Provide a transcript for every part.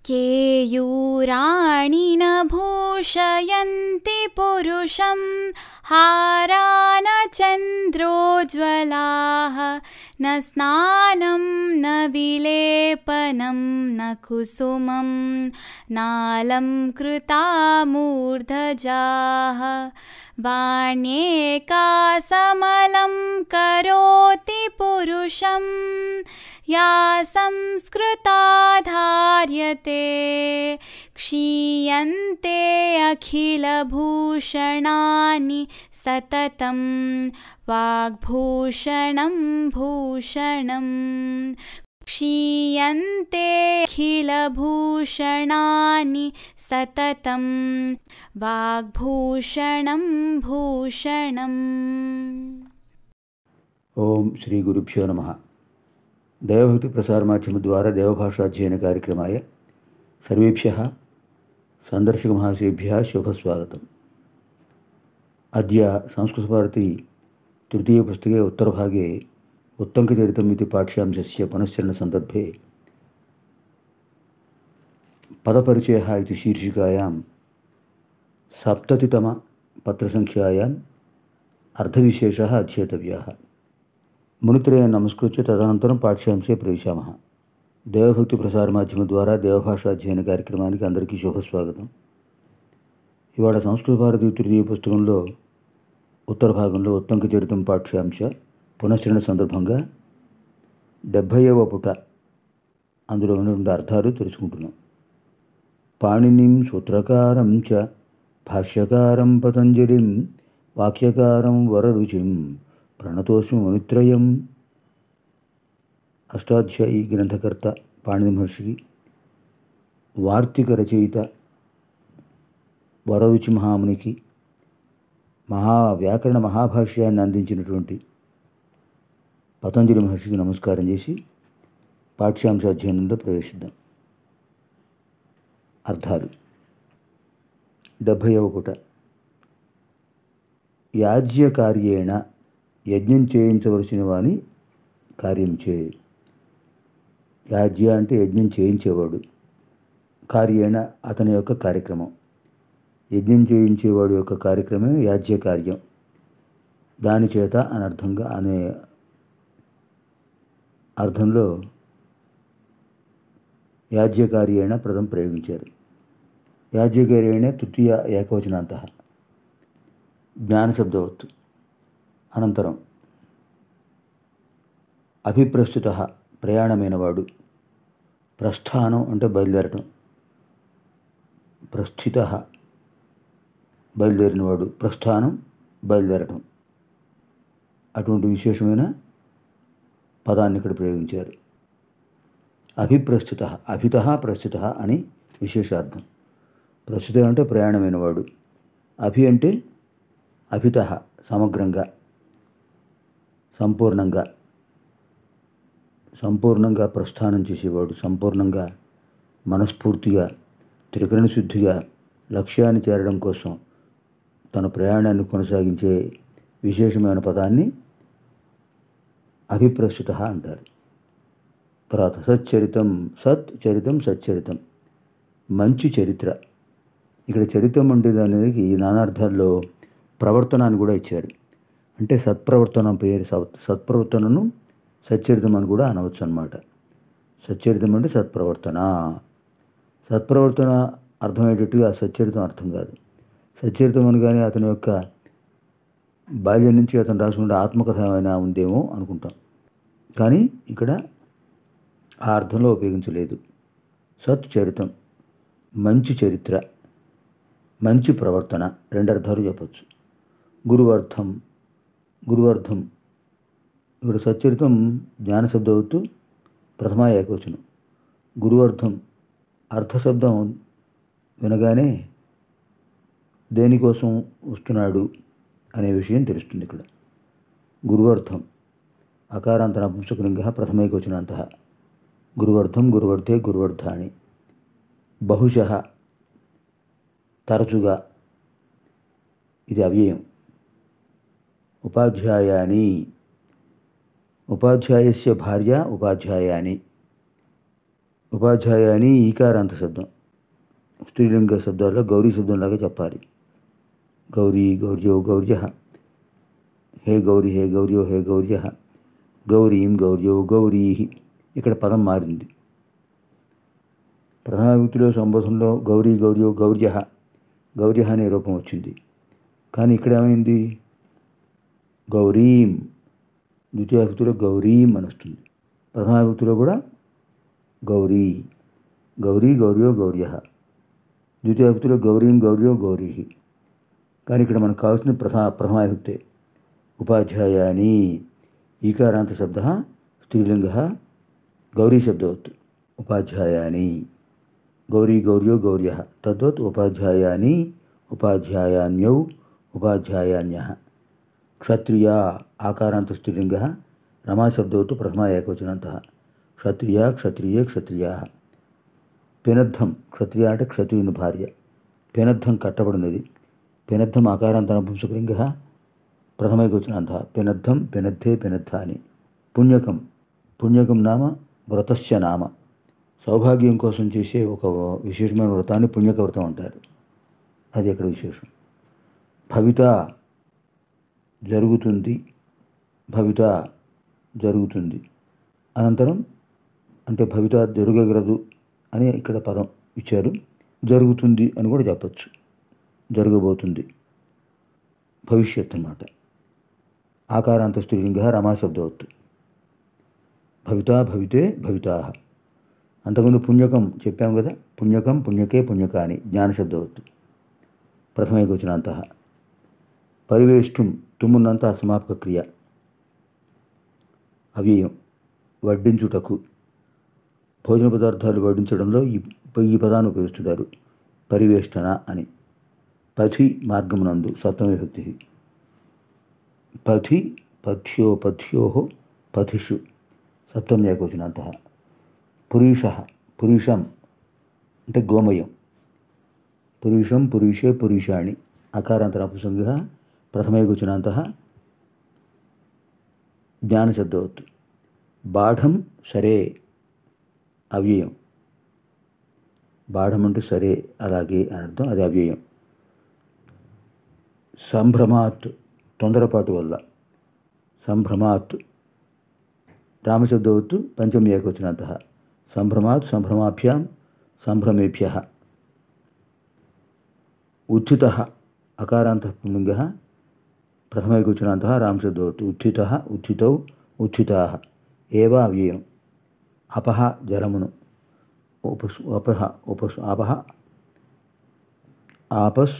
केयूराणि न भूषयन्ति पुरुषं हारा न चन्द्रोज्ज्वलाः न स्नानं न विलेपनं न कुसुमं नालं कृता मूर्धजाः वाण्येका समलं करोति पुरुषं या संस्कृता धार्यते क्षीयन्ते अखिलभूषणानि सततं वाग्भूषणं भूषणम् क्षीयन्ते अखिलभूषणानि सततं वाग्भूषणं भूषणम् ఓం శ్రీ గురుభ్యో నమ దైవభక్తి ప్రసార మాధ్యమ ద్వారా దేవభాషాధ్యయన కార్యక్రమాయ సర్వేభ్య సందర్శక మహాశేభ్య శుభస్వాగతం అద్య సంస్కృతభారతి తృతీయపుస్తకే उत्तरभागे उत्तङ्कचरितम् इति पाठ्यांशस्य पुनश्चरणसन्दर्भे पदपरिचयः इति शीर्षिकायां सप्ततितमपत्रसङ्ख्यायाम् अर्थविशेषः अध्येतव्यः మునిత్రయం నమస్కృత్య తదనంతరం పాఠ్యాంశే ప్రవేశామः దేవభక్తి ప్రసార మాధ్యమం ద్వారా దేవభాషా అధ్యయన కార్యక్రమానికి అందరికీ శుభస్వాగతం ఇవాళ సంస్కృత భారతి తృతీయ పుస్తకంలో ఉత్తర భాగంలో ఉత్తంక చరితం పాఠ్యాంశ పునశ్చరణ సందర్భంగా డెబ్భైవ పుట అందులో ఉన్నటువంటి అర్థాలు తెలుసుకుంటున్నాం పాణినిం సూత్రకారం చ భాష్యకారం పతంజలిం వాక్యకారం వరరుచిం ప్రణతోస్మి మునిత్రయం అష్టాధ్యాయి గ్రంథకర్త పాణిని మహర్షికి వార్తిక రచయిత వరరుచి మహామునికి మహా వ్యాకరణ మహాభాష్యాన్ని అందించినటువంటి పతంజలి మహర్షికి నమస్కారం చేసి పాఠ్యాంశాధ్యయనంలో ప్రవేశిద్దాం అర్థాలు డెబ్భైవ పుట యాజ్యకార్యేణ యజ్ఞం చేయించవలసిన వాని కార్యం చే యాజ్య అంటే యజ్ఞం చేయించేవాడు కార్యేణ అతని యొక్క కార్యక్రమం యజ్ఞం చేయించేవాడు యొక్క కార్యక్రమం యాజ్య కార్యం దాని చేత అనర్థంగా అనే అర్థంలో యాజ్యకార్యేణ పదం ప్రయోగించారు యాజ్యకార్యేణ తృతీయ ఏకవచనాంత జ్ఞానశబ్దవత్తు అనంతరం అభిప్రస్తుత ప్రయాణమైనవాడు ప్రస్థానం అంటే బయలుదేరటం ప్రస్థిత బయలుదేరినవాడు ప్రస్థానం బయలుదేరటం అటువంటి విశేషమైన పదాన్ని ఇక్కడ ప్రయోగించారు అభిప్రస్తుత అభిత ప్రస్తుత అని విశేషార్థం ప్రస్తుత అంటే ప్రయాణమైనవాడు అభి అంటే అభిత సమగ్రంగా సంపూర్ణంగా సంపూర్ణంగా ప్రస్థానం చేసేవాడు సంపూర్ణంగా మనస్ఫూర్తిగా త్రికరణ శుద్ధిగా లక్ష్యాన్ని చేరడం కోసం తన ప్రయాణాన్ని కొనసాగించే విశేషమైన పదాన్ని అభిప్రస్తుత అంటారు తర్వాత సచ్చరితం సత్ చరితం సచ్చరితం మంచి చరిత్ర ఇక్కడ చరిత్రం అంటే దానికి నానార్థాల్లో ప్రవర్తనాన్ని కూడా ఇచ్చారు అంటే సత్ప్రవర్తన పేరు సత్ప్రవర్తనను సచ్చరితం అని కూడా అనవచ్చు అనమాట సచ్చరితం అంటే సత్ప్రవర్తన సత్ప్రవర్తన అర్థమయ్యేటట్టుగా సచ్చరితం అర్థం కాదు సచ్చరితం అని కానీ అతని యొక్క బాల్యం నుంచి అతను రాసుకుంటే ఆత్మకథ ఏమైనా ఉందేమో అనుకుంటాం కానీ ఇక్కడ ఆ అర్థంలో ఉపయోగించలేదు సత్ చరితం మంచి చరిత్ర మంచి ప్రవర్తన రెండు అర్థాలు చెప్పచ్చు గురువర్థం గురువర్థం ఇక్కడ సచ్చరితం జ్ఞానశబ్దవత్తు ప్రథమ ఏకవచనం గురువర్థం అర్థశబ్దం వినగానే దేనికోసం వస్తున్నాడు అనే విషయం తెలుస్తుంది ఇక్కడ గురువర్థం అకారాంత నపుంసకలింగ ప్రథమైకవచనాంత గురువర్థం గురువర్ధే గురువర్ధాని బహుశ తరచుగా ఇది అవ్యయం ఉపాధ్యాయాని ఉపాధ్యాయస్య భార్య ఉపాధ్యాయాని ఉపాధ్యాయ అని ఈకారాంత శబ్దం స్త్రీలింగ శబ్దాల్లో గౌరీ శబ్దంలాగా చెప్పాలి గౌరీ గౌర్యో గౌర్య హే గౌరీ హే గౌర్యో హే గౌర్య గౌరీం గౌర్యో గౌరీ ఇక్కడ పదం మారింది ప్రథమ విభక్తిలో సంబోధనలో గౌరీ గౌర్యో గౌర్య గౌర్య అనే రూపం వచ్చింది కానీ ఇక్కడ ఏమైంది గౌరీం ద్వితీయ విభక్తిలో గౌరీం అని వస్తుంది ప్రథమ విభక్తిలో కూడా గౌరీ గౌరీ గౌర్యో గౌర్య ద్వితీయ విభక్తిలో గౌరీం గౌర్యో గౌరీ కానీ ఇక్కడ మనకు కావాల్సిన ప్రథమ ప్రథమ విభక్తే ఉపాధ్యాయాని ఈకారాంత శబ్ద స్త్రీలింగ గౌరీ శబ్దవత్ ఉపాధ్యాయాని గౌరీ గౌర్యో గౌర్య తద్వత్ ఉపాధ్యాయాని ఉపాధ్యాయాన్యౌ ఉపాధ్యాయాన్య క్షత్రియ ఆకారాంత స్త్రీలింగ రమాశబ్దవత్ ప్రథమ ఏకవచనంత క్షత్రియ క్షత్రియే క్షత్రియా పెనద్ధం క్షత్రియ అంటే క్షత్రియుని భార్య పెనద్ధం కట్టబడినది పెనద్ధం ఆకారాంత నపుంసకలింగ ప్రథమైకవచనాంత పెనద్ధం పెనద్ధే పెనద్ధ అని పుణ్యకం పుణ్యకం నామ వ్రతస్య నామ సౌభాగ్యం కోసం చేసే ఒక విశేషమైన వ్రతాన్ని పుణ్యక వ్రతం అంటారు అది ఇక్కడ విశేషం భవిత జరుగుతుంది భవిత జరుగుతుంది అనంతరం అంటే భవిత జరగగలదు అని ఇక్కడ పదం ఇచ్చారు జరుగుతుంది అని కూడా చెప్పచ్చు జరగబోతుంది భవిష్యత్ అన్నమాట ఆకారాంత స్త్రీలింగ రమాశబ్దవత్తు భవిత భవితే భవితా అంతకుముందు పుణ్యకం చెప్పాం కదా పుణ్యకం పుణ్యకే పుణ్యక అని జ్ఞానశబ్దవత్తు ప్రథమైకవచనాంత పరివేష్టం తుమ్మున్నంత అసమాపక క్రియ అవ్యయం వడ్డించుటకు భోజన పదార్థాలు వడ్డించడంలో ఈ ఈ పదాన్ని ఉపయోగిస్తున్నారు పరివేష్టన అని పథి మార్గమునందు సప్తమ విభక్తి పథి పథ్యో పథ్యో పథిషు సప్తమ ఏకవచనాంత పురీష పురీషం అంటే గోమయం పురీషం పురీషే పురీషాణి అకారాంతర పుసంగ ప్రథమైకవచనాంత జ్ఞానశబ్దవత్తు బాఢం సరే అవ్యయం బాఢం అంటే సరే అలాగే అని అర్థం అది అవ్యయం సంభ్రమాత్ తొందరపాటు వల్ల సంభ్రమాత్ రామశబ్దవత్తు పంచమి ఏకవచనంత సంభ్రమాత్ సంభ్రమాభ్యాం సంభ్రమేభ్య ఉత్థిత అకారాంత పుల్లింగ ప్రథమైకవచనాంత రామశబ్దవత్తు ఉత్థిత ఉత్థితౌ ఉత్థితా ఏవ అవ్యయం అపహ జలమును ఉపస్ అపహ ఉపస్ అపహ ఆపస్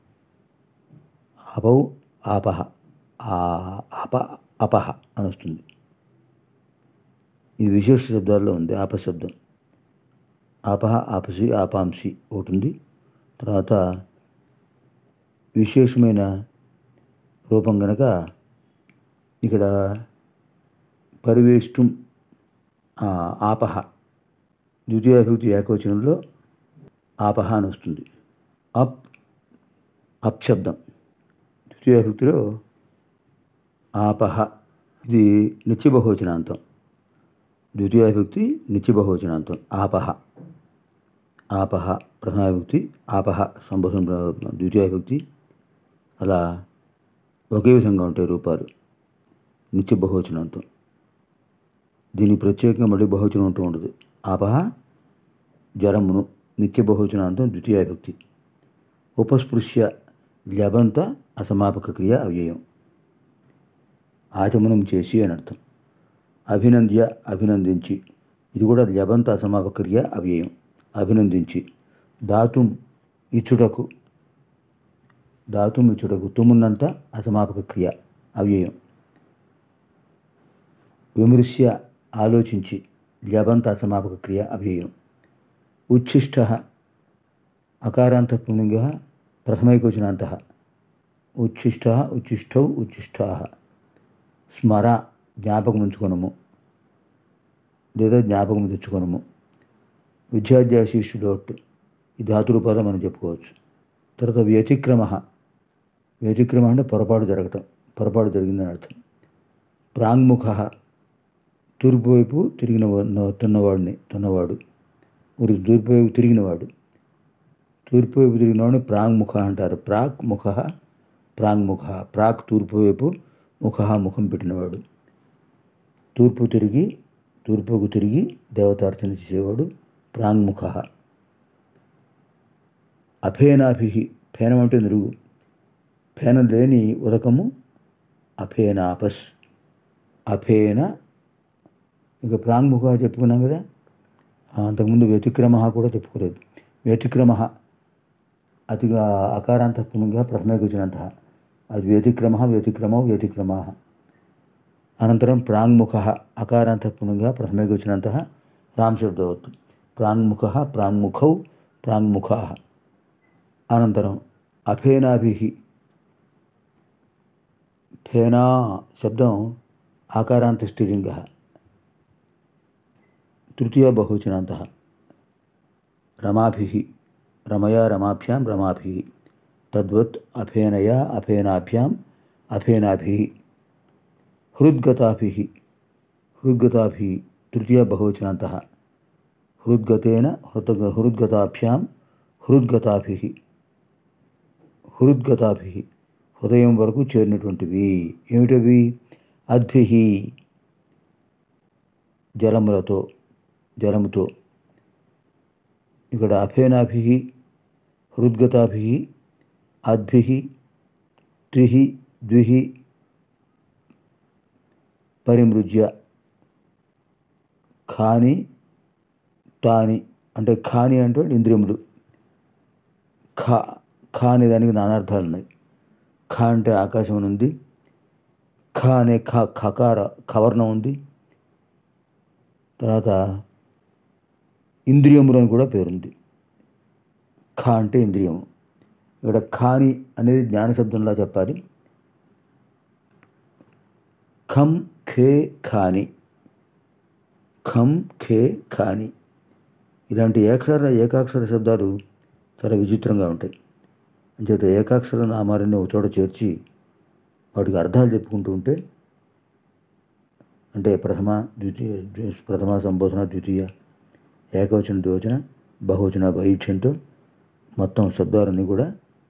అపౌ ఆపహ అప అపహ అని వస్తుంది ఇది విశేష శబ్దాల్లో ఉంది ఆపశబ్దం ఆపహ ఆపసి ఆపాంసి ఒకటి ఉంది తర్వాత విశేషమైన రూపం కనుక ఇక్కడ పరివేష్టం ఆపహ ద్వితీయ విభక్తి ఏకవచనంలో ఆపహ అని వస్తుంది అప్ అప్ శబ్దం ద్వితీయ విభక్తిలో ఆపహ ఇది నిత్యబహువచనాంతం ద్వితీయ విభక్తి నిత్యబహువచనాంతం ఆపహ ఆపహ ప్రథమ విభక్తి ఆపహ సంబోధన ద్వితీయ విభక్తి అలా ఒకే విధంగా ఉంటాయి రూపాలు నిత్య బహువచనంతం దీని ప్రత్యేకంగా మళ్ళీ బహువచనం ఉంటూ ఉండదు ఆపహ జరమును నిత్య బహువచనాంతం ద్వితీయ విభక్తి ఉపస్పృశ్య లబంత అసమాపక క్రియ అవ్యయం ఆచమనం చేసి అని అర్థం అభినంద్య అభినందించి ఇది కూడా లబంత అసమాపక క్రియ అవ్యయం అభినందించి దాతుం ఇచ్చుటకు దాతుం ఇచ్చుటకు తుమ్మున్నంత అసమాపక క్రియ అవ్యయం విమృశ్య ఆలోచించి లబంత అసమాపక క్రియ అవ్యయం ఉచ్ఛిష్ట అకారాంత పులింగ ప్రథమైకవచనాంత ఉచ్ఛిష్ట ఉచ్ఛిష్టౌ ఉచ్ఛిష్టా స్మర జ్ఞాపకం ఉంచుకొనము లేదా జ్ఞాపకం తెచ్చుకొనము విద్యాధ్యాశీషుడోట్ ఈ ధాతురూపాలో మనం చెప్పుకోవచ్చు తర్వాత వ్యతిక్రమ వ్యతిక్రమ అంటే పొరపాటు జరగటం పొరపాటు జరిగిందని అర్థం ప్రాంగ్ముఖ తూర్పు వైపు తిరిగిన తున్నవాడిని తున్నవాడు ఊరికి తూర్పు వైపు తిరిగినవాడు తూర్పు వైపు తిరిగినవాడిని ప్రాంగ్ముఖ అంటారు ప్రాక్ ముఖ ప్రాంగ్ముఖ ప్రాక్ తూర్పు వైపు ముఖ ముఖం పెట్టినవాడు తూర్పు తిరిగి తూర్పుకు తిరిగి దేవతార్చన చేసేవాడు ప్రాంగ్ముఖ అఫేనాభి ఫేనం అంటే నురుగు ఫేనం లేని ఉదకము అఫేనాపస్ అఫేన ఇక ప్రాంగ్ముఖ చెప్పుకున్నాం కదా ఆ, అంతకుముందు వ్యతిక్రమ కూడా చెప్పుకోలేదు వ్యతిక్రమ అతిగా అకారాంత పుణ్యంగా ప్రథమేకవచనంత అది వ్యతిక్రమ వ్యతిక్రమో వ్యతిక్రమా అనంతరం ప్రాంగ్ముఖ అకారాంత పుణ్యంగా ప్రథమేకవచనంత రామశబ్దవత్తు ప్రాంగ్ముఖ ప్రాంగ్ముఖౌ ప్రాంగ్ముఖా అనంతరం అఫేనాభి ఫేనా శబ్దం ఆకారాంత స్త్రీలింగ తృతీయ బహువచనాంత రమాభి రమయా రమాభ్యాం రమాభి తద్వత్ అఫేనయా అఫేనాభ్యాం అఫేనాభి హృద్గతాభి హృద్గతాభి తృతీయ బహువచనాంత హృద్గతేన హృత హృద్గతాభ్యాం హృద్గతాభి హృద్గతాభి హృదయం వరకు చేరినటువంటివి ఏమిటవి అద్భి జలములతో జలముతో ఇక్కడ అఫేనాభి హృద్గతాభి అద్భి త్రిహి ద్విహి పరిమృజ్య ఖాని తాని అంటే ఖాని అంటే ఇంద్రియములు ఖా ఖా అనే దానికి నానార్థాలు ఉన్నాయి ఖా అంటే ఆకాశం అని ఉంది ఖ అనే ఖ ఖకార ఖవర్ణం ఉంది తర్వాత ఇంద్రియములు అని కూడా పేరుంది ఖ అంటే ఇంద్రియము ఇక్కడ ఖాని అనేది జ్ఞాన శబ్దంలా చెప్పాలి ఖం ఖే ఖాని ఖం ఖే ఖాని ఇలాంటి ఏకాక్షర ఏకాక్షర శబ్దాలు చాలా విచిత్రంగా ఉంటాయి అంచేత ఏకాక్షర నామాలని ఒక చోట చేర్చి వాటికి అర్థాలు చెప్పుకుంటూ ఉంటే అంటే ప్రథమ ద్వితీయ ద్వి- ప్రథమ సంబోధన ద్వితీయ ఏకవచన ద్వివచన బహువచన వైద్యంతో మొత్తం శబ్దాలన్నీ కూడా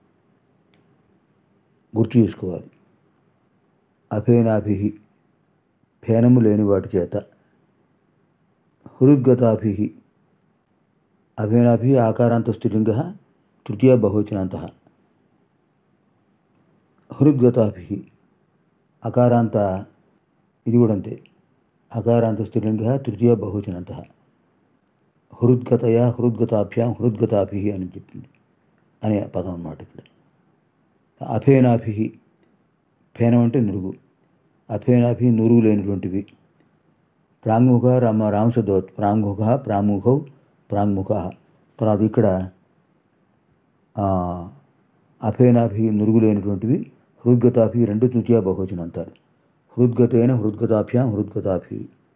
గుర్తు చేసుకోవాలి అఫేనాభి ఫేనము లేని వాటి చేత హృద్గతాభి అభేనాభి ఆకారాంత స్త్రీలింగ తృతీయ బహువచనాంత హృద్గతాభి అకారాంత ఇది కూడా అంతే అకారాంత స్త్రీలింగ తృతీయ బహువచనంత హృద్గతయ హృద్గతాభ్యాం హృద్గతాభి అని చెప్పింది అనే పదం అన్నమాట ఇక్కడ అఫేనాభి ఫేనం అంటే నురుగు అఫేనాభి నురుగు లేనటువంటివి ప్రాంగుఖ రామ రామశబ్దవత్ ప్రాంగుఖ ప్రాంగుఖౌ ప్రాంగుఖ తర్వాత ఇక్కడ ఆ, అఫేనాభి నురుగు లేనటువంటివి హృద్గతాభి రెండు తృతీయ బహువచనం అంటారు హృద్గతైన హృద్గతాభ్యాం హృద్గతాభి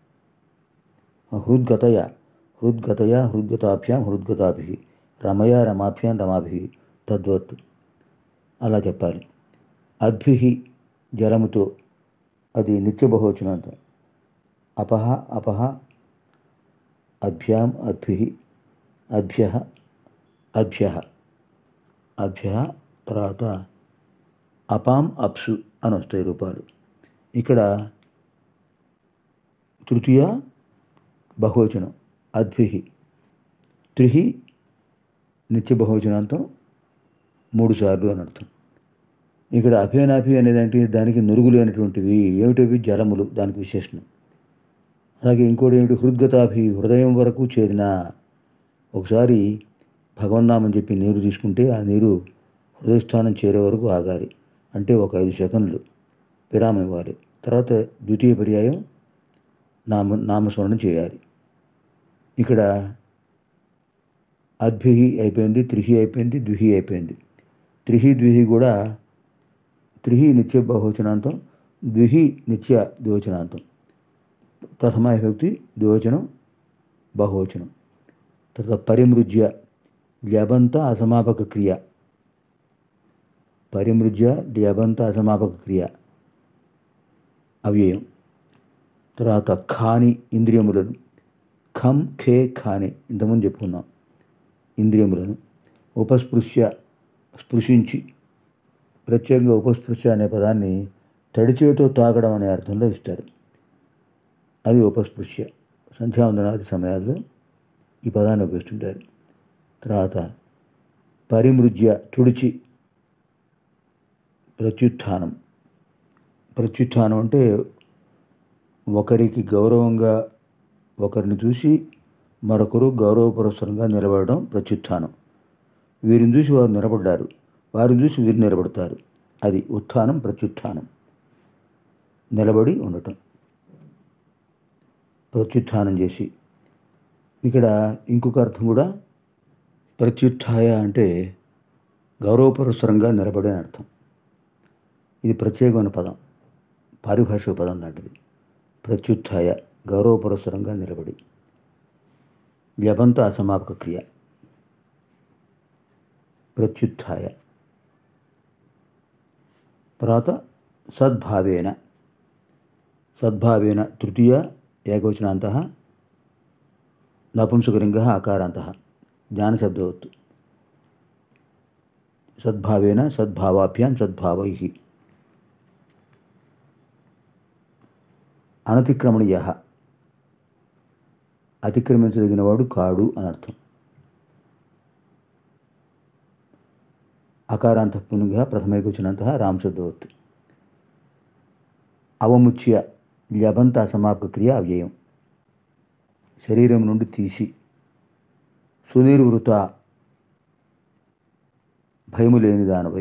హృద్గతయ హృద్గతయ హృద్గతాభ్యాం హృద్గతాభి రమయ రమాభ్యాం రమాభి తద్వత్ అలా చెప్పాలి అద్భి జలముతో అది నిత్య బహువచనంతో అపహ అపహ అభ్యాం అద్భి అభ్య అభ్య అభ్య తర్వాత అపాం అప్సు అని వస్తాయి రూపాలు ఇక్కడ తృతీయ బహువచనం అద్భి త్రిహి నిత్య బహువచనాంతం మూడు సార్లు అని అర్థం ఇక్కడ అభేనాభి అనేదంటే దానికి నురుగు లేనటువంటివి ఏమిటవి జలములు దానికి విశేషణం అలాగే ఇంకోటి ఏమిటి హృద్గతాభి హృదయం వరకు చేరిన ఒకసారి భగవన్నామని చెప్పి నీరు తీసుకుంటే ఆ నీరు హృదయస్థానం చేరే వరకు ఆగాలి అంటే ఒక ఐదు సెకండ్లు విరామం ఇవ్వాలి తర్వాత ద్వితీయ పర్యాయం నామ నామస్మరణ చేయాలి ఇక్కడ అద్భి అయిపోయింది త్రిహి అయిపోయింది ద్విహి అయిపోయింది త్రిహి ద్విహి కూడా త్రిహి నిత్య బహువచనాంతం ద్విహి నిత్య ద్వివచనాంతం ప్రథమ విభక్తి ద్వివచనం బహువచనం తర్వాత పరిమృజ్య ల్యబంత అసమాపక క్రియ పరిమృజ్య ల్యబంత అసమాపక క్రియ అవ్యయం తర్వాత ఖాని ఇంద్రియములను ఖం ఖే ఖాని ఇంతకుముందు చెప్పుకున్నాం ఇంద్రియములను ఉపస్పృశ్య స్పృశించి ప్రత్యేకంగా ఉపస్పృశ్య అనే పదాన్ని తడిచేతో తాగడం అనే అర్థంలో ఇస్తారు అది ఉపస్పృశ్య సంధ్యావందనాది సమయాల్లో ఈ పదాన్ని ఉపయోగిస్తుంటారు తర్వాత పరిమృజ్య తుడిచి ప్రత్యుత్థానం ప్రత్యుత్థానం అంటే ఒకరికి గౌరవంగా ఒకరిని చూసి మరొకరు గౌరవపురస్సరంగా నిలబడడం ప్రత్యుత్థానం వీరిని చూసి వారు నిలబడ్డారు వారిని చూసి వీరు నిలబడతారు అది ఉత్థానం ప్రత్యుత్థానం నిలబడి ఉండటం ప్రత్యుత్థానం చేసి ఇక్కడ ఇంకొక అర్థం కూడా ప్రత్యుత్థాయ అంటే గౌరవపురస్సరంగా నిలబడే అని అర్థం ఇది ప్రత్యేకమైన పదం పారిభాషిక పదం లాంటిది ప్రత్యుత్థాయ గౌరవపురస్సరంగా నిలబడి వ్యబంత అసమాపక క్రియ ప్రత్యుత్థాయ తర్వాత సద్భావేన సద్భావేన తృతీయ ఏకవచనాంత నపుంసకలింగ అకారాంత జ్ఞానశబ్దవత్ సద్భావేన సద్భావాభ్యాం సద్భావై అనతిక్రమణీయ అతిక్రమించదగినవాడు కాడు అని అర్థం అకారాంత పునుగ ప్రథమైకొచ్చినంత రామశబ్దవత్ అవముచ్య లబంత అసమాపక క్రియ అవ్యయం శరీరం నుండి తీసి సునిర్వృత భయము లేని దానిపై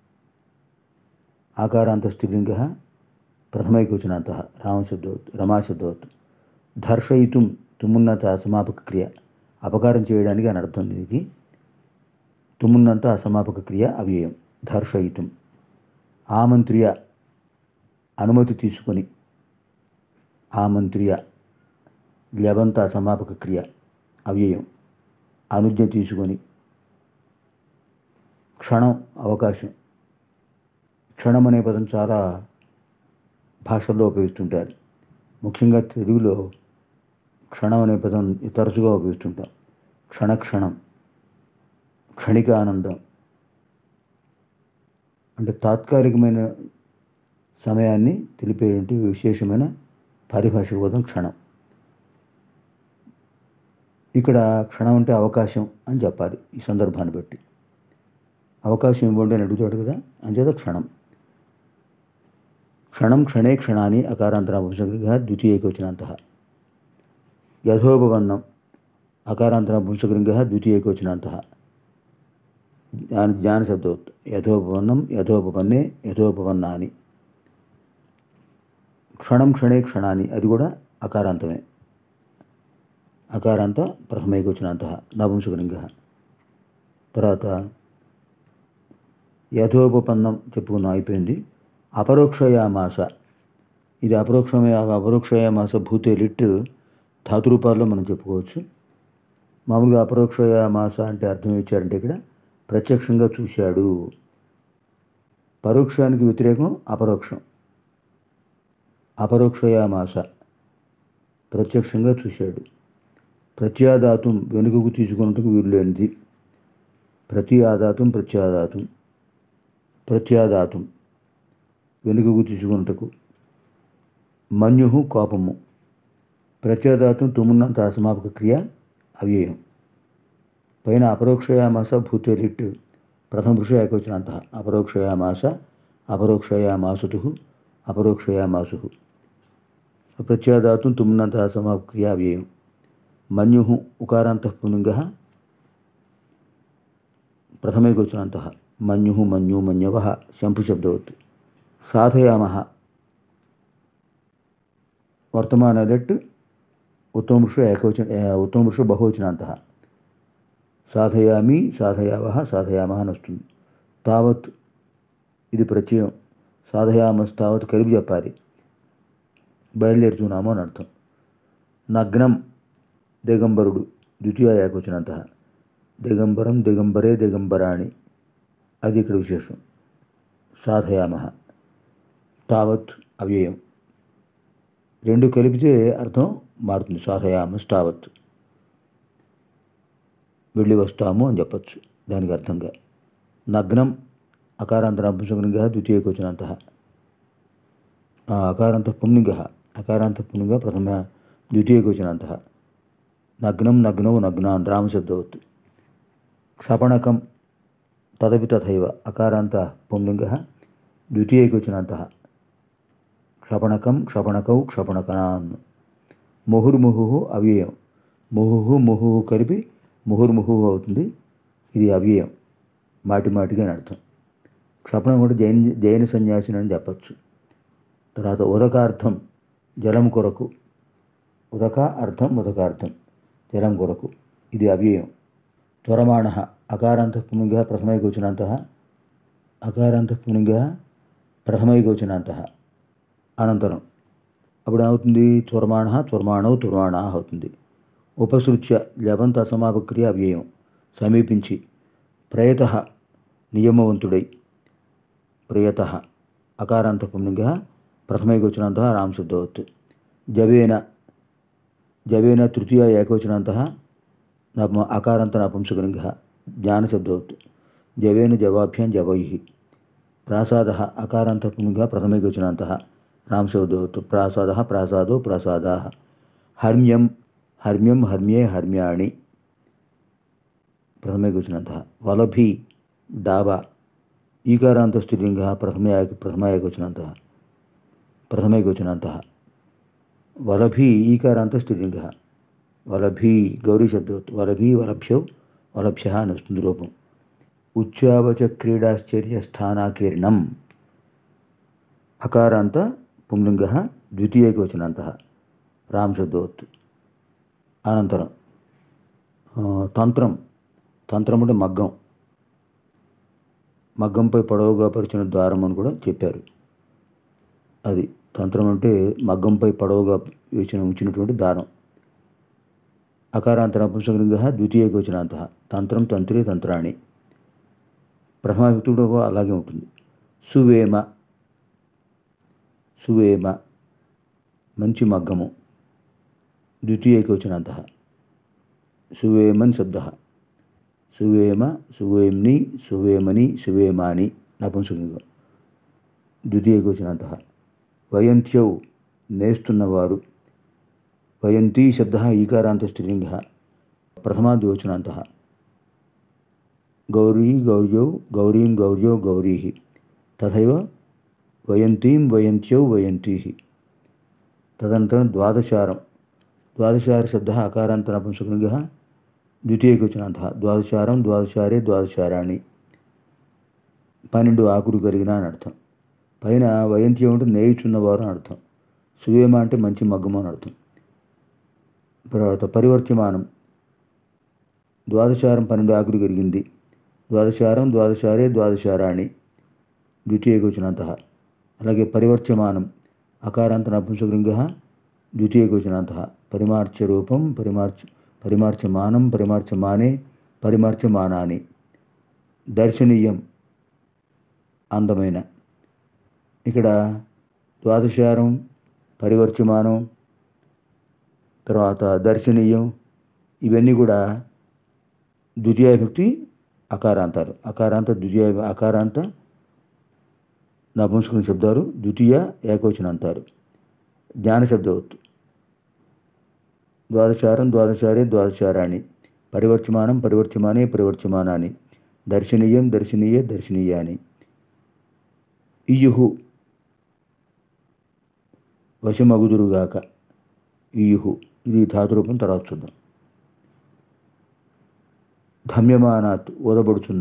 ఆకారాంత స్త్రీలింగ ప్రథమైకొచ్చినంత రామశబ్దవత్ రమాశబ్దవత్ దర్శయితుం తుమున్నత అసమాపక క్రియ అపకారం చేయడానికి అని అర్థం దీనికి తుమున్నంత అసమాపక క్రియ అవ్యయం దర్శయితుం ఆమంత్రియ అనుమతి తీసుకొని ఆమంత్రియ లబంత అసమాపక క్రియ అవ్యయం అనుజ్ఞ తీసుకొని క్షణం అవకాశం క్షణం అనే పదం చాలా భాషల్లో ఉపయోగిస్తుంటారు ముఖ్యంగా తెలుగులో క్షణం అనే పదం తరచుగా ఉపయోగిస్తుంటాం క్షణక్షణం క్షణిక ఆనందం అంటే తాత్కాలికమైన సమయాన్ని తెలిపేటువంటి విశేషమైన పారిభాషిక పదం క్షణం ఇక్కడ క్షణం అంటే అవకాశం అని చెప్పాలి ఈ సందర్భాన్ని బట్టి అవకాశం ఇవ్వండి అని అడుగుతాడు కదా అంచేత క్షణం క్షణం క్షణే క్షణాన్ని అకారాంతరాపుంసకృగా ద్వితీయకవచనాంత యథోపవన్నం అకారాంతరాపుంసకృంగ ద్వితీయకవచనాంత జ్ఞాన జ్ఞానశబ్దోత్ యథోపవన్నం యథోపవన్నే యథోపవన్నాని క్షణం క్షణే క్షణాన్ని అది కూడా అకారాంతమే అకారాంత ప్రథమైకొచ్చినంత నపుంసకలింగ తర్వాత యథోపపన్నం చెప్పుకున్నాం అయిపోయింది అపరోక్షయామాస ఇది అపరోక్షమే అపరోక్షయామాస భూతే లిట్ ధాతు రూపాల్లో మనం చెప్పుకోవచ్చు మామూలుగా అపరోక్షయామాస అంటే అర్థం ఇచ్చారంటే ఇక్కడ ప్రత్యక్షంగా చూశాడు పరోక్షానికి వ్యతిరేకం అపరోక్షం అపరోక్షయామాస ప్రత్యక్షంగా చూశాడు ప్రత్యాదాతం వెనుకకు తీసుకున్నట్టుకు వీలు లేనిది ప్రతి ఆదాతం ప్రత్యాదాతం ప్రత్యాదాతం వెనుకకు తీసుకున్నట్టుకు మన్యు కోపము ప్రత్యాదాతం తుమున్నంత అసమాపక క్రియ అవ్యయం పైన అపరోక్షయామాస భూతేలిట్ ప్రథమ పురుష ఏకవచనాంత అపరోక్షయామాస అపరోక్షయామాసుతు అపరోక్షయామాసు ప్రత్యాదాతం తుమ్నంత అసమాపక క్రియ అవ్యయం మన్యు ఉకారాంత పులింగ ప్రథమైకొచ్చినంత మన్యు మన్యు మన్యవ శంభుశబ్దవత్ సాధయామ వర్తమాన లెట్ ఉత్తమపురుష ఏకవచన ఉత్తమపురుష బహువచనాంత సాధయామి సాధయావ సాధయామ అని వస్తుంది తావత్ ఇది ప్రత్యయం సాధయామస్ తావత్ కలిపి చెప్పాలి బయలుదేరుతున్నాము అని అర్థం నగ్నం దిగంబరుడు ద్వితీయ ఏకవచనంత దిగంబరం దిగంబరే దిగంబరాణి అది ఇక్కడ విశేషం సాధయామ తావత్ అవ్యయం రెండు కలిపితే అర్థం మారుతుంది సాధయామ స్థావత్ వెళ్ళి వస్తాము అని చెప్పచ్చు దానికి అర్థంగా నగ్నం అకారాంత నపుంసకలింగ ద్వితీయకోచనంత అకారాంత పుంలింగ అకారాంత పుంలింగ ప్రథమ ద్వితీయకోచనంత నగ్నం నగ్నౌ నగ్నాన్ రామశబ్దవత్ క్షపణకం తదపి తథైవ అకారాంత పుంలింగ ద్వితీయకోచనంత క్షపణకం క్షపణకౌ క్షపణకనాన్ ముహుర్ముహు అవ్యయం ముహుహు ముహుహు కలిపి ముహుర్ముహు అవుతుంది ఇది అవ్యయం మాటి మాటిగా అని అర్థం క్షపణం కూడా జైన జైన సన్యాసిని అని చెప్పచ్చు తర్వాత ఉదకార్థం జలం కొరకు ఉదక అర్థం ఉదకార్థం జలం కొరకు ఇది అవ్యయం త్వరమాణ అకారాంత పుంలింగ ప్రథమైకోచనాంత అకారాంత పుంలింగ ప్రథమైకోచనాంత అనంతరం అప్పుడు ఏమవుతుంది త్వరమాణ త్వరమాణౌ త్వరమాణ అవుతుంది ఉపసృత్య లబంత అసమాపక్రియ అవ్యయం సమీపించి ప్రయత నియమవంతుడై ప్రయత అకారాంత పుంలింగ ప్రథమైకోచనాంత రామశబ్దవత్ జవేన జవేన తృతీయ ఏకవచనాంత నప అకారాంత నపుంసకలింగ జ్ఞానశబ్దవత్ జవేన జవాభ్యాం జవై ప్రాసాద అకారాంత పుంలింగ ప్రథమైకోచనాంత రామశబ్దవత్ ప్రాసాద ప్రాసాదో ప్రాసాదా హర్మ్యం హర్మ్యం హర్మ్యే హర్మ్యాణి ప్రథమైకోచనంత వలభి డాబా ఈకారాంత స్త్రీలింగ ప్రథమ ప్రథమ ఏకవచనంత ప్రథమైకోచనంత వలభి ఈకారాంత స్త్రీలింగ వలభి గౌరీ శబ్దవత్ వలభి వలభ్యౌ వలభ్య అని వస్తుంది రూపం ఉచ్చావచ క్రీడాశ్చర్య స్థానాకీర్ణం అకారాంత పుంలింగ ద్వితీయకవచనాంత రామశబ్దవత్ అనంతరం తంత్రం తంత్రం అంటే మగ్గం మగ్గంపై పొడవుగా పరిచిన ద్వారం అని కూడా చెప్పారు అది తంత్రం అంటే మగ్గంపై పొడవుగా వేసిన ఉంచినటువంటి దారం అకారాంత నపుంసకలింగ ద్వితీయకవచనాంత తంత్రం తంత్రి తంత్రాణి ప్రథమావిక్తుడు అలాగే ఉంటుంది సువేమ సువేమ మంచి మగ్గము ద్వితీయకవచనాంత సువేమన్ శబ్ద సువేమ సువేమ్ని సువేమని సువేమాని నపుంసకలింగం ద్వితీయకవచనాంత వయంత్యౌ నేస్తున్నవారు వయంతి శబ్ద ఈకారాంత స్త్రీలింగ ప్రథమాద్యోచనాంత గౌరీ గౌర్యౌ గౌరీం గౌర్యౌ గౌరీ తథైవ వయంతీం వయంత్యౌ వయంతీ తదనంతరం ద్వాదశారం ద్వాదశార శబ్ద అకారాంత నపుంసకలింగ ద్వితీయకవచనాంత ద్వాదశారం ద్వాదశారే ద్వాదశారాణి పన్నెండు ఆకులు కలిగిన అని అర్థం పైన వయంత్యం అంటే నేయుచున్నవారు అని అర్థం సువేమ అంటే మంచి మగ్గము అని అర్థం తర్వాత పరివర్త్యమానం ద్వాదశారం పన్నెండు ఆకులు కలిగింది ద్వాదశారం ద్వాదశారే ద్వాదశారాణి ద్వితీయకవచనాంత అలాగే పరివర్త్యమానం అకారాంత నపుంసకలింగ ద్వితీయకవచనాంత పరిమార్చ రూపం పరిమార్చ పరిమార్చమానం పరిమార్చమానే పరిమార్చమానాని దర్శనీయం అందమైన ఇక్కడ ద్వాదశారం పరివర్చమానం తర్వాత దర్శనీయం ఇవన్నీ కూడా ద్వితీయ విభక్తి అకారాంతాలు అకారాంత ద్వితీయ అకారాంత నపుంసకం శబ్దాలు ద్వితీయ ఏకవచన అంటారు జ్ఞాన శబ్దవత్తు ద్వాదశారం ద్వాదశారే ద్వాదశారాణి పరివర్చమానం పరివర్చమానే పరివర్చమానాని దర్శనీయం దర్శనీయ దర్శనీయాని ఇయుహు వశమగుదురుగాక ఇయుహు ఇది ధాతురూపం తర్వాత చూద్దాం ధమ్యమానాత్ ఓదబడుతున్న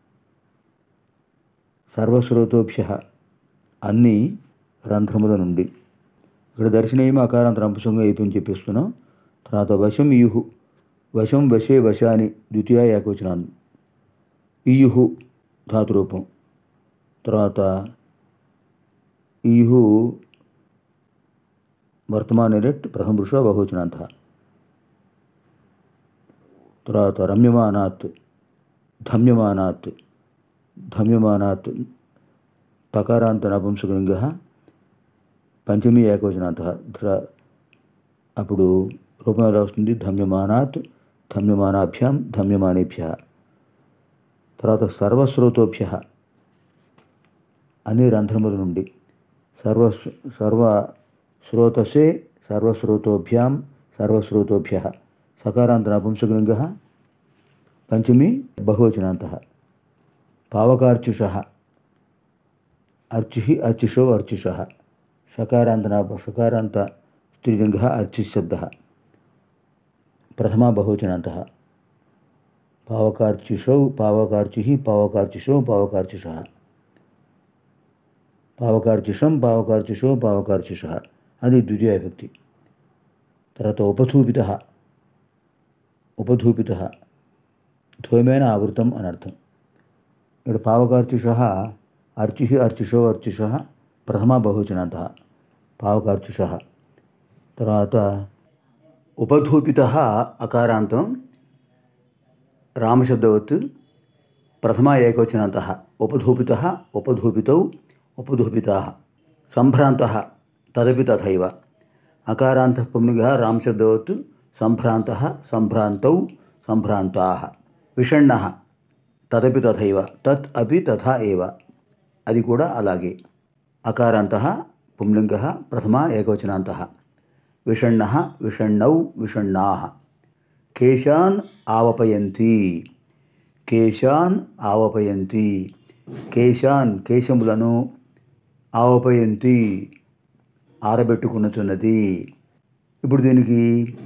సర్వస్రోతోభ్య అన్ని రంధ్రముల నుండి ఇక్కడ దర్శనీయం అకారాంత రంపసంగా అయిపోయింది చెప్పేస్తున్నాం తర్వాత వశం ఇయుహు వశం వశే వశాని ద్వితీయ ఏకవచనాన్ని ఇయుహు ధాతురూపం తర్వాత ఇయుహు వర్తమాన రెట్ ప్రథమ పురుష బహువచనాంత తర్వాత రమ్యమానాత్ ధమ్యమానాత్ ధమ్యమానాత్ తకారాంత నపుంసకలింగ పంచమి ఏకవచనాంత ధ్ర అప్పుడు రూపం ఎలా వస్తుంది ధమ్యమానాత్ ధమ్యమానాభ్యాం ధమ్యమానేభ్య తర్వాత సర్వశ్రోతోభ్య అన్ని రంధ్రముల నుండి సర్వ సర్వ శ్రోతసే సర్వశ్రోతోభ్యాం సర్వశ్రోతోభ్య సకారాంత నపుంసకలింగ పంచమి బహువచనాంత పావకార్చుష అర్చి అర్చిషో అర్చుష షకారాంత షకారాంత స్త్రీలింగ అర్చిశబ్ద ప్రథమా బహువచనాంత పావకార్చుషౌ పావకార్చి పావకార్చుషో పావకార్చుష పావకార్చుషం పావకార్చుషో పావకార్చుష అది ద్వితీయ విభక్తి తర్వాత ఉపధూపిత ఉపధూపిత ధ్వమేన ఆవృతం అనర్థం ఇక్కడ పావకార్చుష అర్చి అర్చుషో అర్చుష ప్రథమ బహువచనాంత పావకార్చుష తర్వాత ఉపధూపిత అకారాంతం రామశబ్దవత్ ప్రథమ ఏకవచనాంత ఉపధూపిత ఉపధూపితౌ ఉపధూపితా సంభ్రాంత తదపి తథైవ అకారాంత పుంలింగ రామశబ్దవత్ సంభ్రాంత సంభ్రాంతౌ సంభ్రాంతా విషణ్ణ తదపి తథైవ తత్ అపి తథా ఏవ అది కూడా అలాగే అకారాంత పుంలింగ ప్రథమ ఏకవచనాంత విషణ్ణ విషణ్ణౌ విషణ్ణా కేశాన్ ఆవపయంతి కేశాన్ ఆవపయంతి కేశాన్ కేశములను ఆవపయంతి ఆరబెట్టుకున్నచున్నది ఇప్పుడు దీనికి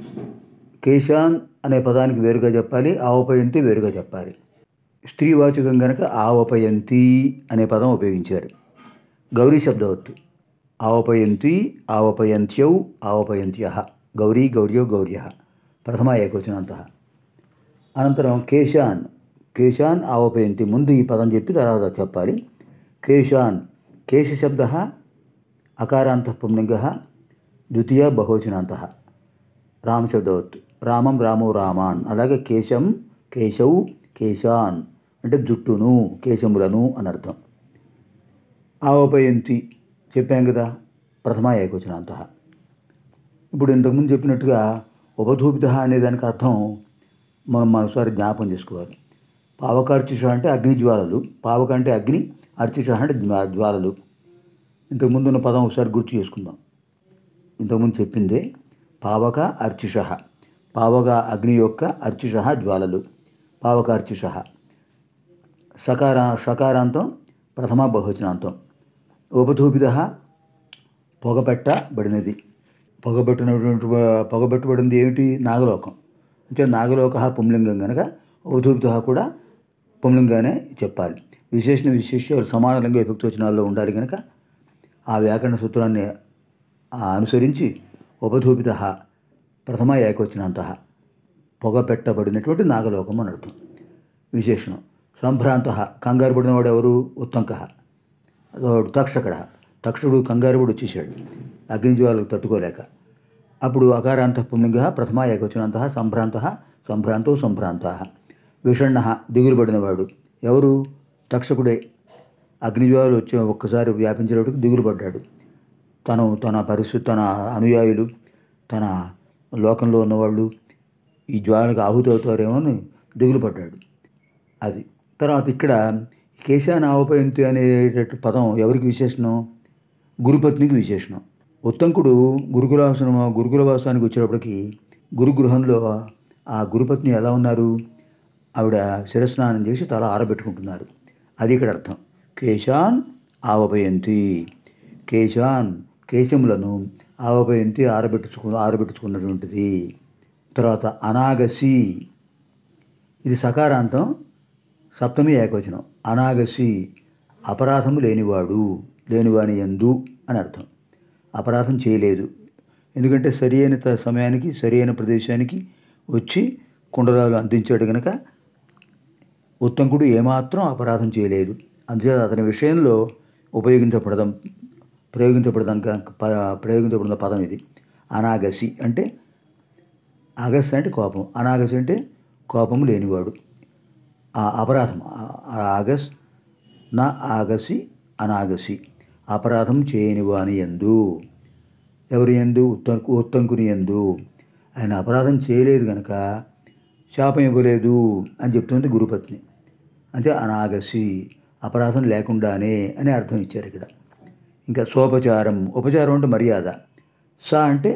కేశాన్ అనే పదానికి వేరుగా చెప్పాలి ఆవపయంతి వేరుగా చెప్పాలి స్త్రీవాచకం కనుక ఆవపయంతి అనే పదం ఉపయోగించారు గౌరీ శబ్దవత్తు ఆవపయంతి ఆవపయంత్యౌ ఆవపయంత్య గౌరీ గౌర్యో గౌర్య ప్రథమ ఏకవచనాంత అనంతరం కేశాన్ కేశాన్ ఆవపయంతి ముందు ఈ పదం చెప్పి తర్వాత చెప్పాలి కేశాన్ కేశశబ్ద అకారాంత పుంలింగ ద్వితీయ బహువచనాంత రామశబ్దవత్ రామం రామో రామాన్ అలాగే కేశం కేశౌ కేశాన్ అంటే జుట్టును కేశములను అనర్థం ఆవపయంతి చెప్పాం కదా ప్రథమ ఏకవచనాంత ఇప్పుడు ఇంతకుముందు చెప్పినట్టుగా ఉపధూపిత అనే దానికి అర్థం మనం మనసారి జ్ఞాపం చేసుకోవాలి పావకార్చిష అంటే అగ్ని జ్వాలలు పావక అంటే అగ్ని అర్చిష అంటే జ్వా- జ్వాలలు ఇంతకుముందు ఉన్న పదం ఒకసారి గుర్తు చేసుకుందాం ఇంతకుముందు చెప్పిందే పావక అర్చిష పావక అగ్ని యొక్క అర్చిష జ్వాలలు పావక అర్చిష సకార షకారాంతం ప్రథమ బహువచనాంతం ఉపధూపిత పొగపెట్టబడినది పొగబెట్టినటువంటి పొగబెట్టబడింది ఏమిటి నాగలోకం అంటే నాగలోక పుంలింగం కనుక ఉపధూపిత కూడా పుంలింగానే చెప్పాలి విశేషణ విశేషాలు సమాన లింగ విభక్తి వచనాల్లో ఉండాలి కనుక ఆ వ్యాకరణ సూత్రాన్ని ఆ అనుసరించి ఉపధూపిత ప్రథమ ఏకవచనాంత పొగ పెట్టబడినటువంటి నాగలోకం అని అర్థం విశేషణం సంభ్రాంత కంగారు పడినవాడు ఎవరు ఉత్తంక వాడు తక్షకుడ తక్షకుడు కంగారుడు వచ్చేసాడు అగ్నిజ్వాలకు తట్టుకోలేక అప్పుడు అకారాంత పుంలింగ ప్రథమ ఏకవచనాంత సంభ్రాంత సంభ్రాంతో సంభ్రాంత విషణ్ణ దిగులు పడినవాడు ఎవరు తక్షకుడే అగ్నిజ్వాలు వచ్చే ఒక్కసారి వ్యాపించేటప్పటికి దిగులు పడ్డాడు తను తన పరిస్థితి తన అనుయాయులు తన లోకంలో ఉన్నవాళ్ళు ఈ జ్వాలకు ఆహుతి అవుతారేమో అని దిగులు పడ్డాడు అది తర్వాత ఇక్కడ కేశాన ఆవపయంతి అనేటట్టు పదం ఎవరికి విశేషణం గురుపత్నికి విశేషణం ఉత్తంకుడు గురుకులాసనం గురుకుల వాసానికి వచ్చేటప్పటికి గురుగృహంలో ఆ గురుపత్ని ఎలా ఉన్నారు ఆవిడ శిరస్నానం చేసి తల ఆరబెట్టుకుంటున్నారు అది ఇక్కడ అర్థం కేశాన్ ఆవపయంతి కేశాన్ కేశములను ఆవపయంతి ఆరబెట్టుకు ఆరబెట్టుకున్నటువంటిది తర్వాత అనాగసి ఇది సకారాంతం సప్తమి ఏకవచనం అనాగసి అపరాధము లేనివాడు లేనివాని ఎందు అని అర్థం అపరాధం చేయలేదు ఎందుకంటే సరి అయిన త- సమయానికి సరి అయిన ప్రదేశానికి వచ్చి కుండలాలు అందించాడు కనుక ఉత్తంకుడు ఏమాత్రం అపరాధం చేయలేదు అందుచేత అతని విషయంలో ఉపయోగించబడదాం ప్రయోగించబడదాం ప్రయోగించబడిన పదం ఇది అనాగసి అంటే ఆగస్ అంటే కోపం అనాగస్ అంటే కోపం లేనివాడు ఆ అపరాధం ఆ- ఆ ఆగస్ నా ఆగసి అనాగసి అపరాధం చేయని వాని ఎందు ఎవరి ఎందు ఉత్తంకు ఉత్తంకుని ఎందు ఆయన అపరాధం చేయలేదు గనక శాపం ఇవ్వలేదు అని చెప్తుంది గురుపత్ని అంటే అనాగసి అపరాధం లేకుండానే అని అర్థం ఇచ్చారు ఇక్కడ ఇంకా సోపచారం ఉపచారం అంటే మర్యాద స అంటే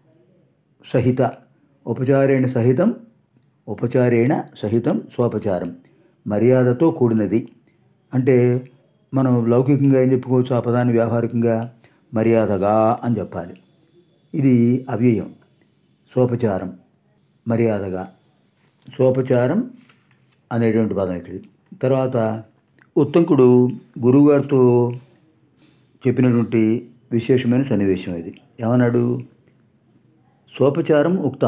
సహిత ఉపచారేణ సహితం ఉపచారేణ సహితం స్వోపచారం మర్యాదతో కూడినది అంటే మనం లౌకికంగా ఏం చెప్పుకోవచ్చు ఆ పదాన్ని వ్యావహారికంగా మర్యాదగా అని చెప్పాలి ఇది అవ్యయం సోపచారం మర్యాదగా సోపచారం అనేటువంటి పదం ఇక్కడ తర్వాత ఉత్తంకుడు గురువుగారితో చెప్పినటువంటి విశేషమైన సన్నివేశం ఇది ఏమన్నాడు సోపచారం ఉక్త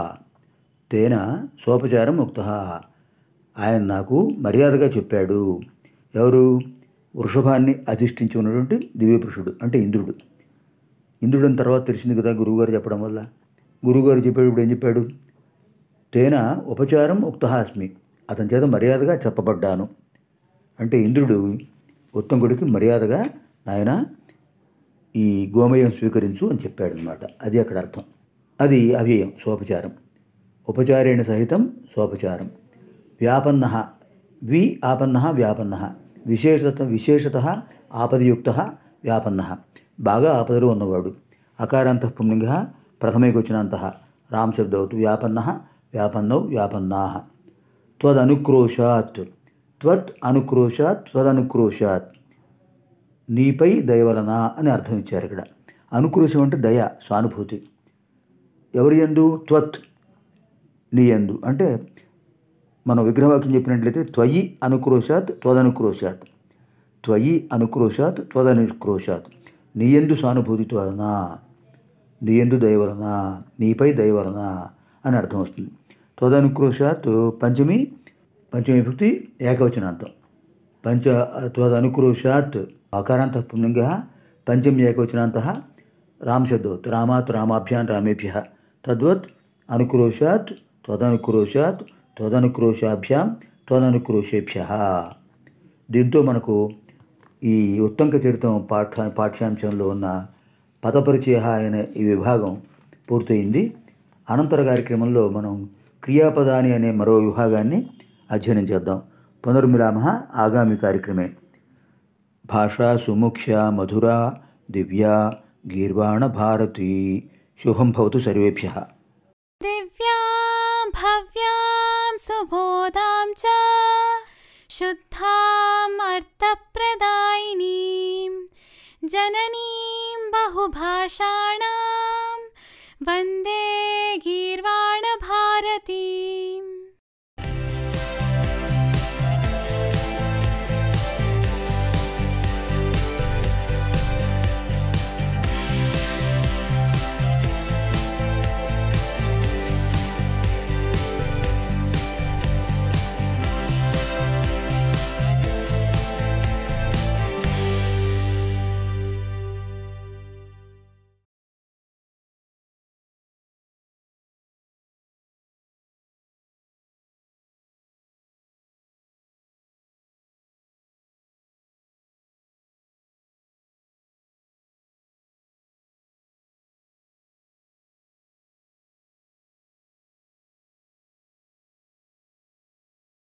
తేన సోపచారం ఉక్త ఆయన నాకు మర్యాదగా చెప్పాడు ఎవరు వృషభాన్ని అధిష్ఠించి ఉన్నటువంటి దివ్యపురుషుడు అంటే ఇంద్రుడు ఇంద్రుడు అని తర్వాత తెలిసింది కదా గురువుగారు చెప్పడం వల్ల గురువుగారు చెప్పేటప్పుడు ఏం చెప్పాడు తేన ఉపచారం ఉక్త అస్మి అతని చేత మర్యాదగా చెప్పబడ్డాను అంటే ఇంద్రుడు ఉత్తంకుడికి మర్యాదగా నాయన ఈ గోమయం స్వీకరించు అని చెప్పాడు అనమాట అది అక్కడ అర్థం అది అవ్యయం సోపచారం ఉపచారేణ సహితం సోపచారం వ్యాపన్న వి ఆపన్న వ్యాపన్న విశేషత విశేషత ఆపదయుక్త వ్యాపన్న బాగా ఆపదలో ఉన్నవాడు అకారాంత పుంలింగ ప్రథమైకొచ్చినంత రామ్ శబ్దవతు వ్యాపన్న వ్యాపన్నౌ వ్యాపన్నా త్వదనుక్రోశాత్ త్వత్ అనుక్రోశాత్ త్వదనుక్రోశాత్ నీపై దయ వలన అని అర్థం ఇచ్చారు ఇక్కడ అనుక్రోశం అంటే దయ సానుభూతి ఎవరి ఎందు త్వత్ నీ ఎందు అంటే మనం విగ్రహవాక్యం చెప్పినట్లయితే త్వయి అనుక్రోశాత్ త్వదనుక్రోశాత్ త్వయి అనుక్రోశాత్ త్వదనుక్రోశాత్ నీ ఎందు సానుభూతి వలన నీ ఎందు దయ వలన నీపై దయ వలన అని అర్థం వస్తుంది త్వదనుక్రోశాత్ పంచమి పంచమి విభక్తి ఏకవచనాంతం పంచ త్వదనుక్రోశాత్ అకారాంత పుంలింగ పంచమి ఏకవచనాంత రామ్ శబ్దవత్ రామాత్ రామాభ్యాన్ రామేభ్య తద్వత్ అనుక్రోశాత్ త్వదనుక్రోశాత్ త్వదనుక్రోశాభ్యాం త్వదనుక్రోషేభ్య దీంతో మనకు ఈ ఉత్తంక చరిత్రం పాఠ పాఠ్యాంశంలో ఉన్న పదపరిచయ అనే ఈ విభాగం పూర్తయింది అనంతర కార్యక్రమంలో మనం క్రియాపదాని అనే మరో విభాగాన్ని అధ్యయనం చేద్దాం పునర్మిలామ ఆగామి కార్యక్రమే భాషా సుముఖ్య మధురా దివ్యా గీర్వాణ భారతి శుభం భవతు సర్వేభ్య दिव्यां भव्यां सुबोधां च शुद्धाम् अर्थप्रदायिनीं जननीं बहुभाषाणां वन्दे